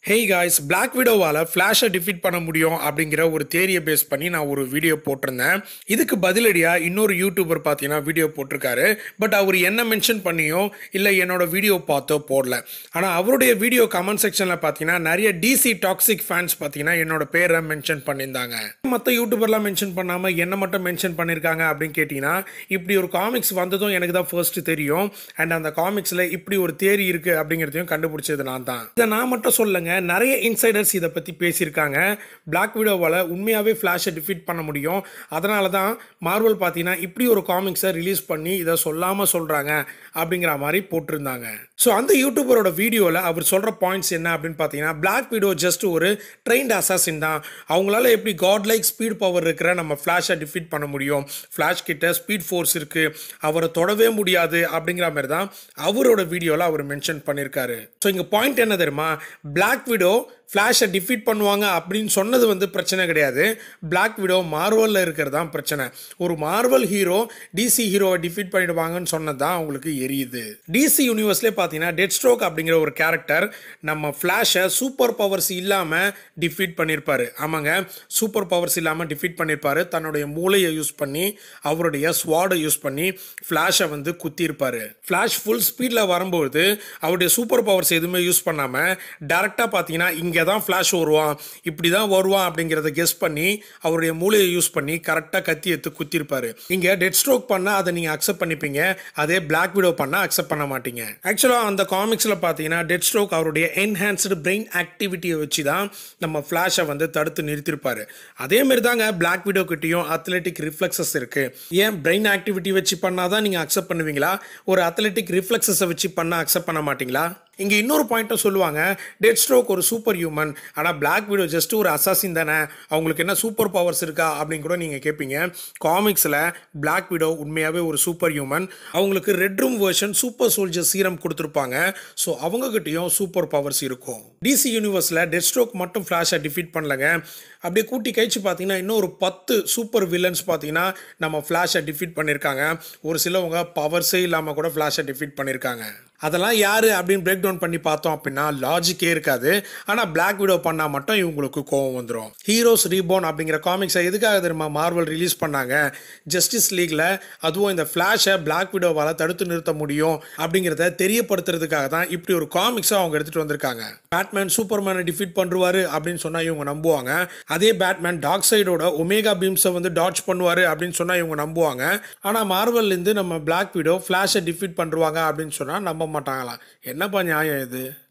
hey guys Black விடோவால் ஃப்ளாஷை defeat பண்ண முடியும் அப்படிங்கிற ஒரு தேரியை பேஸ் பண்ணி நான் ஒரு வீடியோ போட்டிருந்தேன் இதுக்கு பதிலடியாக இன்னொரு யூடியூபர் பார்த்தீங்கன்னா வீடியோ போட்டிருக்காரு பட் அவர் என்ன மென்ஷன் பண்ணியோ இல்லை என்னோட வீடியோ பார்த்தோ போடல ஆனால் அவருடைய வீடியோ கமெண்ட் செக்ஷனில் பார்த்தீங்கன்னா நிறைய டிசி டாக்ஸிக் ஃபேன்ஸ் பார்த்தீங்கன்னா என்னோட பேரை மென்ஷன் பண்ணியிருந்தாங்க மற்ற யூடியூபர்லாம் மென்ஷன் பண்ணாமல் என்ன மட்டும் மென்ஷன் பண்ணியிருக்காங்க அப்படின்னு கேட்டிங்கன்னா இப்படி ஒரு காமிக்ஸ் வந்ததும் எனக்கு தான் ஃபர்ஸ்ட் தெரியும் அண்ட் அந்த காமிக்ஸில் இப்படி ஒரு தேரி இருக்குது அப்படிங்கிறதையும் கண்டுபிடிச்சது நான் தான் இதை நான் மட்டும் சொல்லுங்க நிறைய இன்சைடர்ஸ் இதை பற்றி பேசியிருக்காங்க பிளாக் விடோவால் உண்மையாகவே ஃப்ளாஷை டிஃபீட் பண்ண முடியும் அதனால தான் மார்வல் பார்த்தீங்கன்னா இப்படி ஒரு காமிக்ஸை ரிலீஸ் பண்ணி இதை சொல்லாமல் சொல்கிறாங்க அப்படிங்கிற மாதிரி போட்டிருந்தாங்க ஸோ அந்த யூடியூபரோட வீடியோவில் அவர் சொல்கிற பாயிண்ட்ஸ் என்ன அப்படின்னு பார்த்தீங்கன்னா பிளாக் விடோ ஜஸ்ட் ஒரு ட்ரெயின்ட் அசாசின் தான் அவங்களால எப்படி காட் லைக் ஸ்பீட் பவர் இருக்கிற நம்ம ஃப்ளாஷை டிஃபீட் பண்ண முடியும் ஃப்ளாஷ் கிட்ட ஸ்பீட் ஃபோர்ஸ் இருக்குது அவரை தொடவே முடியாது அப்படிங்கிற மாதிரி தான் அவரோட வீடியோவில் அவர் மென்ஷன் பண்ணியிருக்காரு ஸோ இங்கே பாயிண்ட் என்ன தெரியுமா பிளாக் விடோ ஃப்ளாஷை டிஃபீட் பண்ணுவாங்க அப்படின்னு சொன்னது வந்து பிரச்சனை கிடையாது பிளாக் விடோ மார்வலில் இருக்கிறது தான் பிரச்சனை ஒரு மார்வல் ஹீரோ டிசி ஹீரோவை டிஃபீட் பண்ணிடுவாங்கன்னு சொன்னது தான் அவங்களுக்கு எரியுது டிசி யூனிவர்ஸ்லேயே பார்த்தீங்கன்னா டெட் ஸ்ட்ரோக் அப்படிங்கிற ஒரு கேரக்டர் நம்ம ஃப்ளாஷை சூப்பர் பவர்ஸ் இல்லாமல் டிஃபீட் பண்ணியிருப்பாரு ஆமாங்க சூப்பர் பவர்ஸ் இல்லாமல் டிஃபீட் பண்ணியிருப்பாரு தன்னுடைய மூளையை யூஸ் பண்ணி அவருடைய ஸ்வாடை யூஸ் பண்ணி ஃப்ளாஷை வந்து குத்திருப்பாரு ஃப்ளாஷ் ஃபுல் ஸ்பீடில் வரும்போது அவருடைய சூப்பர் பவர்ஸ் எதுவுமே யூஸ் பண்ணாமல் டேரெக்டாக பார்த்தீங்கன்னா இங்கே தான் ஃப்ளாஷ் வருவான் இப்படி தான் வருவான் அப்படிங்கிறத கெஸ் பண்ணி அவருடைய மூளையை யூஸ் பண்ணி கரெக்டாக கத்தி எடுத்து குத்திருப்பாரு இங்கே டெட் ஸ்ட்ரோக் பண்ணால் அதை நீங்கள் அக்செப்ட் பண்ணிப்பீங்க அதே பிளாக் விடோ பண்ணால் அக்செப்ட் பண்ண மாட்டீங்க ஆக்சுவலாக அந்த காமிக்ஸில் பார்த்தீங்கன்னா டெட் ஸ்ட்ரோக் அவருடைய என்ஹான்ஸ்டு பிரெயின் ஆக்டிவிட்டியை வச்சு தான் நம்ம ஃப்ளாஷை வந்து தடுத்து நிறுத்திருப்பாரு அதே மாதிரி தாங்க பிளாக் விடோ கிட்டேயும் அத்லெட்டிக் ரிஃப்ளெக்ஸஸ் இருக்குது ஏன் பிரெயின் ஆக்டிவிட்டி வச்சு பண்ணால் தான் நீங்கள் அக்செப்ட் பண்ணுவீங்களா ஒரு அத்லெட்டிக் ரிஃப்ளெக்ஸஸை வச்சு பண்ணால் அக்செப்ட் பண்ண மாட்டீங்களா இங்கே இன்னொரு பாயிண்ட்டும் சொல்லுவாங்க டெட் ஸ்ட்ரோக் ஒரு சூப்பர் ஹியூமன் ஆனால் பிளாக் விடோ ஜஸ்ட் ஒரு அசாசின் தானே அவங்களுக்கு என்ன சூப்பர் பவர்ஸ் இருக்கா அப்படின்னு கூட நீங்கள் கேட்பீங்க காமிக்ஸில் பிளாக் விடோ உண்மையாகவே ஒரு சூப்பர் ஹியூமன் அவங்களுக்கு red room version super soldier serum கொடுத்துருப்பாங்க ஸோ அவங்ககிட்டயும் சூப்பர் பவர்ஸ் இருக்கும் டிசி யூனிவர்ஸில் டெட் ஸ்ட்ரோக் மட்டும் ஃப்ளாஷை டிஃபீட் பண்ணலங்க அப்படியே கூட்டி கழிச்சு பார்த்தீங்கன்னா இன்னும் ஒரு பத்து சூப்பர் வில்லன்ஸ் பார்த்தீங்கன்னா நம்ம ஃப்ளாஷை டிஃபீட் பண்ணியிருக்காங்க ஒரு சிலவங்க பவர்ஸே இல்லாமல் கூட ஃப்ளாஷை டிஃபீட் பண்ணியிருக்காங்க அதெல்லாம் யார் அப்படின்னு பிரேக் டவுன் பண்ணி பார்த்தோம் அப்படின்னா லாஜிக்கே இருக்காது ஆனால் பிளாக் விடோ பண்ணால் மட்டும் இவங்களுக்கு கோவம் வந்துடும் ஹீரோஸ் ரீபோன் அப்படிங்கிற காமிக்ஸை எதுக்காக தெரியுமா மார்வல் ரிலீஸ் பண்ணாங்க ஜஸ்டிஸ் லீக்ல அதுவும் இந்த ஃப்ளாஷை பிளாக் விடோவால் தடுத்து நிறுத்த முடியும் அப்படிங்கிறத தெரியப்படுத்துறதுக்காக தான் இப்படி ஒரு காமிக்ஸை அவங்க எடுத்துகிட்டு வந்திருக்காங்க பேட்மேன் சூப்பர்மேனை டிஃபீட் பண்ணுவார் அப்படின்னு சொன்னால் இவங்க நம்புவாங்க அதே பேட்மேன் டாக் சைடோட ஒமேகா பீம்ஸை வந்து டாட்ச் பண்ணுவார் அப்படின்னு சொன்னால் இவங்க நம்புவாங்க ஆனால் மார்வல்லேருந்து நம்ம பிளாக் விடோ ஃப்ளாஷை டிஃபீட் பண்ணுவாங்க அப்படின்னு சொன்னால் நம்ப மாட்டாங்களாம் என்னப்பா நியாயம் இது